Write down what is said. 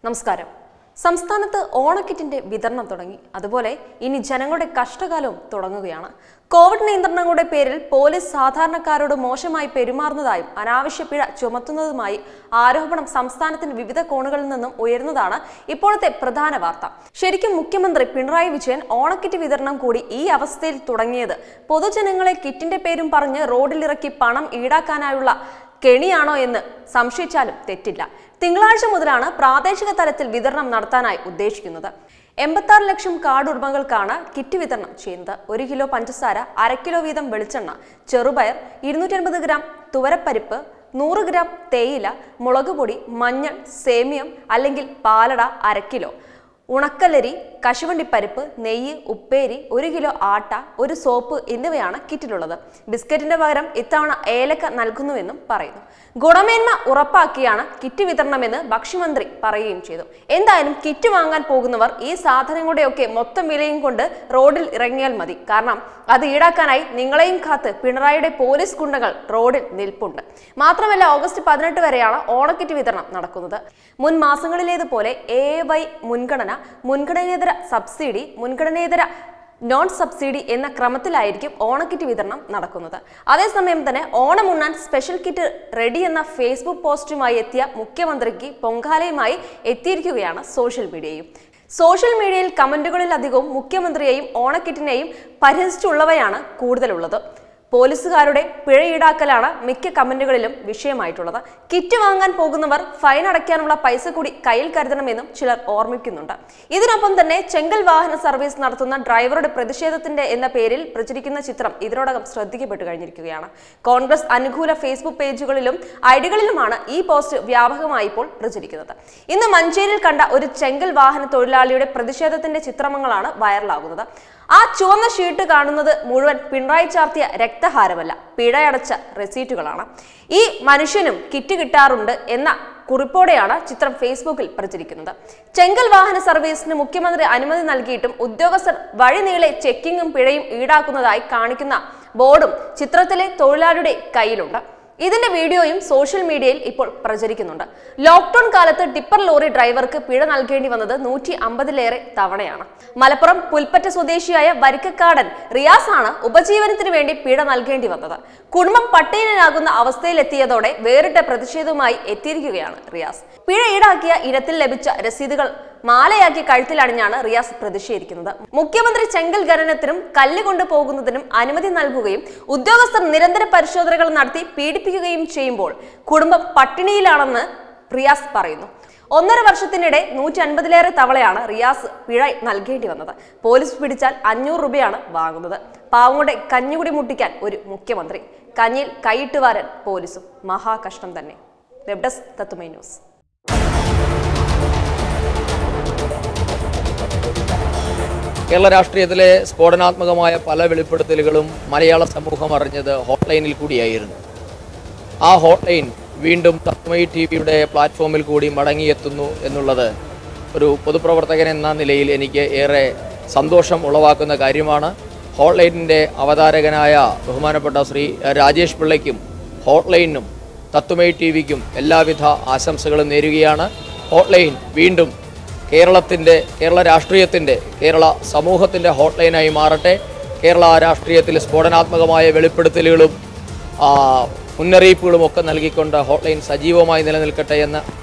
നമസ്കാരം സംസ്ഥാനത്ത് ഓണക്കിറ്റിന്റെ വിതരണം തുടങ്ങി അതുപോലെ ഇനി ജനങ്ങളുടെ കഷ്ടകാലവും തുടങ്ങുകയാണ് കോവിഡ് നിയന്ത്രണങ്ങളുടെ പേരിൽ പോലീസ് സാധാരണക്കാരോട് മോശമായി പെരുമാറുന്നതായും അനാവശ്യ പിഴ ചുമത്തുന്നതുമായി ആരോപണം സംസ്ഥാനത്തിന്റെ വിവിധ കോണുകളിൽ നിന്നും ഉയരുന്നതാണ് ഇപ്പോഴത്തെ പ്രധാന വാർത്ത ശരിക്കും മുഖ്യമന്ത്രി പിണറായി വിജയൻ ഓണക്കിറ്റ് വിതരണം കൂടി ഈ അവസ്ഥയിൽ തുടങ്ങിയത് പൊതുജനങ്ങളെ കിറ്റിന്റെ പേരും പറഞ്ഞ് റോഡിലിറക്കി പണം ഈടാക്കാനായുള്ള കെണിയാണോ എന്ന് സംശയിച്ചാലും തെറ്റില്ല തിങ്കളാഴ്ച മുതലാണ് പ്രാദേശിക തലത്തിൽ വിതരണം നടത്താനായി ഉദ്ദേശിക്കുന്നത് എൺപത്താറ് ലക്ഷം കാർഡ് ഉടമകൾക്കാണ് കിറ്റ് വിതരണം ചെയ്യുന്നത് ഒരു കിലോ പഞ്ചസാര അര കിലോ വീതം വെളിച്ചെണ്ണ ചെറുപയർ ഇരുന്നൂറ്റി അൻപത് ഗ്രാം തുവരപ്പരിപ്പ് നൂറ് ഗ്രാം തേയില മുളക് പൊടി മഞ്ഞൾ സേമിയം അല്ലെങ്കിൽ പാലട അര കിലോ ഉണക്കലരി കശുവണ്ടിപ്പരിപ്പ് നെയ്യ് ഉപ്പേരി ഒരു കിലോ ആട്ട ഒരു സോപ്പ് എന്നിവയാണ് കിറ്റിലുള്ളത് ബിസ്ക്കറ്റിന്റെ പകരം ഇത്തവണ ഏലക്ക നൽകുന്നുവെന്നും പറയുന്നു ഗുണമേന്മ ഉറപ്പാക്കിയാണ് കിറ്റ് വിതരണമെന്ന് ഭക്ഷ്യമന്ത്രി പറയുകയും ചെയ്തു എന്തായാലും കിറ്റ് വാങ്ങാൻ പോകുന്നവർ ഈ സാധനങ്ങളുടെയൊക്കെ മൊത്തം വിലയും കൊണ്ട് റോഡിൽ ഇറങ്ങിയാൽ മതി കാരണം അത് ഈടാക്കാനായി നിങ്ങളെയും കാത്ത് പിണറായിയുടെ പോലീസ് ഗുണ്ടകൾ റോഡിൽ നിൽപ്പുണ്ട് മാത്രമല്ല ഓഗസ്റ്റ് പതിനെട്ട് വരെയാണ് ഓണക്കിറ്റ് വിതരണം നടക്കുന്നത് മുൻ മാസങ്ങളിലേതുപോലെ എ വൈ മുൻഗണന മുൻഗണനേതര സബ്സിഡി മുൻഗണനേതര നോൺ സബ്സിഡി എന്ന ക്രമത്തിലായിരിക്കും ഓണക്കിറ്റ് വിതരണം നടക്കുന്നത് അതേസമയം തന്നെ ഓണം ഉണ്ണാൻ സ്പെഷ്യൽ കിറ്റ് റെഡി എന്ന ഫേസ്ബുക്ക് പോസ്റ്റുമായി എത്തിയ മുഖ്യമന്ത്രിക്ക് പൊങ്കാലയുമായി എത്തിയിരിക്കുകയാണ് സോഷ്യൽ മീഡിയയും സോഷ്യൽ മീഡിയയിൽ കമന്റുകളിലധികവും മുഖ്യമന്ത്രിയെയും ഓണക്കിറ്റിനെയും പരിഹസിച്ചുള്ളവയാണ് കൂടുതലുള്ളത് പോലീസുകാരുടെ പിഴ ഈടാക്കലാണ് മിക്ക കമന്റുകളിലും വിഷയമായിട്ടുള്ളത് കിറ്റ് വാങ്ങാൻ പോകുന്നവർ ഫൈൻ അടയ്ക്കാനുള്ള പൈസ കൂടി കയ്യിൽ കരുതണമെന്നും ചിലർ ഓർമ്മിക്കുന്നുണ്ട് ഇതിനൊപ്പം തന്നെ ചെങ്കൽ വാഹന സർവീസ് നടത്തുന്ന ഡ്രൈവറുടെ പ്രതിഷേധത്തിന്റെ എന്ന പേരിൽ പ്രചരിക്കുന്ന ചിത്രം ഇതിനോടകം ശ്രദ്ധിക്കപ്പെട്ടു കഴിഞ്ഞിരിക്കുകയാണ് കോൺഗ്രസ് അനുകൂല ഫേസ്ബുക്ക് പേജുകളിലും ഐഡികളിലുമാണ് ഈ പോസ്റ്റ് വ്യാപകമായി ഇപ്പോൾ പ്രചരിക്കുന്നത് ഇന്ന് മഞ്ചേരിയിൽ കണ്ട ഒരു ചെങ്കൽ വാഹന തൊഴിലാളിയുടെ പ്രതിഷേധത്തിന്റെ ചിത്രങ്ങളാണ് വൈറലാകുന്നത് ആ ചുവന്ന ഷീട്ട് കാണുന്നത് മുഴുവൻ പിണറായി ചാർത്തിയ രക്തഹാരമല്ല പിഴയടച്ച റെസീറ്റുകളാണ് ഈ മനുഷ്യനും കിറ്റ് കിട്ടാറുണ്ട് എന്ന കുറിപ്പോടെയാണ് ചിത്രം ഫേസ്ബുക്കിൽ പ്രചരിക്കുന്നത് ചെങ്കൽ വാഹന സർവീസിന് മുഖ്യമന്ത്രി അനുമതി നൽകിയിട്ടും ഉദ്യോഗസ്ഥർ വഴിനീളെ ചെക്കിങ്ങും പിഴയും ഈടാക്കുന്നതായി കാണിക്കുന്ന ബോർഡും ചിത്രത്തിലെ തൊഴിലാളിയുടെ കയ്യിലുണ്ട് ഇതിന്റെ വീഡിയോയും സോഷ്യൽ മീഡിയയിൽ ഇപ്പോൾ പ്രചരിക്കുന്നുണ്ട് ലോക്ക്ഡൌൺ കാലത്ത് ടിപ്പർ ലോറി ഡ്രൈവർക്ക് പിഴ നൽകേണ്ടി വന്നത് നൂറ്റി അമ്പതിലേറെ തവണയാണ് മലപ്പുറം പുൽപ്പറ്റ സ്വദേശിയായ വരിക്കക്കാടൻ റിയാസ് ആണ് ഉപജീവനത്തിന് വേണ്ടി പിഴ നൽകേണ്ടി വന്നത് കുടുംബം പട്ടികനാകുന്ന അവസ്ഥയിലെത്തിയതോടെ വേറിട്ട പ്രതിഷേധവുമായി എത്തിയിരിക്കുകയാണ് റിയാസ് പിഴ ഈടാക്കിയ ഇനത്തിൽ ലഭിച്ച രസീതുകൾ മാലയാക്കി കഴുത്തിലണിഞ്ഞാണ് റിയാസ് പ്രതിഷേധിക്കുന്നത് മുഖ്യമന്ത്രി ചെങ്കൽ ഖനനത്തിനും കല്ല് കൊണ്ടുപോകുന്നതിനും അനുമതി നൽകുകയും ഉദ്യോഗസ്ഥർ നിരന്തര പരിശോധനകൾ നടത്തി പീഡിപ്പിക്കുകയും ചെയ്യുമ്പോൾ കുടുംബം പട്ടിണിയിലാണെന്ന് റിയാസ് പറയുന്നു ഒന്നര വർഷത്തിനിടെ നൂറ്റി അൻപതിലേറെ തവളയാണ് റിയാസ് പിഴ നൽകേണ്ടി വന്നത് പോലീസ് പിടിച്ചാൽ അഞ്ഞൂറ് രൂപയാണ് വാങ്ങുന്നത് പാവങ്ങളുടെ കഞ്ഞുകുടി മുട്ടിക്കാൻ ഒരു മുഖ്യമന്ത്രി കഞ്ഞിൽ കൈയിട്ട് വാരൻ പോലീസും മഹാകഷ്ടം തന്നെ web desk Tattvamayi news Kerala രാഷ്ട്രീയത്തിലെ സ്ഫോടനാത്മകമായ പല വെളിപ്പെടുത്തലുകളും മലയാള സമൂഹം അറിഞ്ഞത് ഹോട്ട്ലൈനിൽ കൂടിയായിരുന്നു ആ ഹോട്ട്ലൈൻ വീണ്ടും തത്മയി ടി വിയുടെ പ്ലാറ്റ്ഫോമിൽ കൂടി മടങ്ങിയെത്തുന്നു എന്നുള്ളത് ഒരു പൊതുപ്രവർത്തകൻ എന്ന നിലയിൽ എനിക്ക് ഏറെ സന്തോഷം ഉളവാക്കുന്ന കാര്യമാണ് ഹോട്ട്ലൈനിൻ്റെ അവതാരകനായ ബഹുമാനപ്പെട്ട ശ്രീ രാജേഷ് പിള്ളയ്ക്കും ഹോട്ട്ലൈനും തത്വമയി ടി വിക്കും എല്ലാവിധ ആശംസകളും നേരുകയാണ് ഹോട്ട്ലൈൻ വീണ്ടും കേരളത്തിൻ്റെ കേരള രാഷ്ട്രീയത്തിൻ്റെ കേരള സമൂഹത്തിൻ്റെ ഹോട്ട്ലൈനായി മാറട്ടെ കേരള രാഷ്ട്രീയത്തിൽ സ്ഫോടനാത്മകമായ വെളിപ്പെടുത്തലുകളും ആ, മുന്നറിയിപ്പുകളും ഒക്കെ നൽകിക്കൊണ്ട് ഹോട്ട്ലൈൻ സജീവമായി നിലനിൽക്കട്ടെ എന്ന്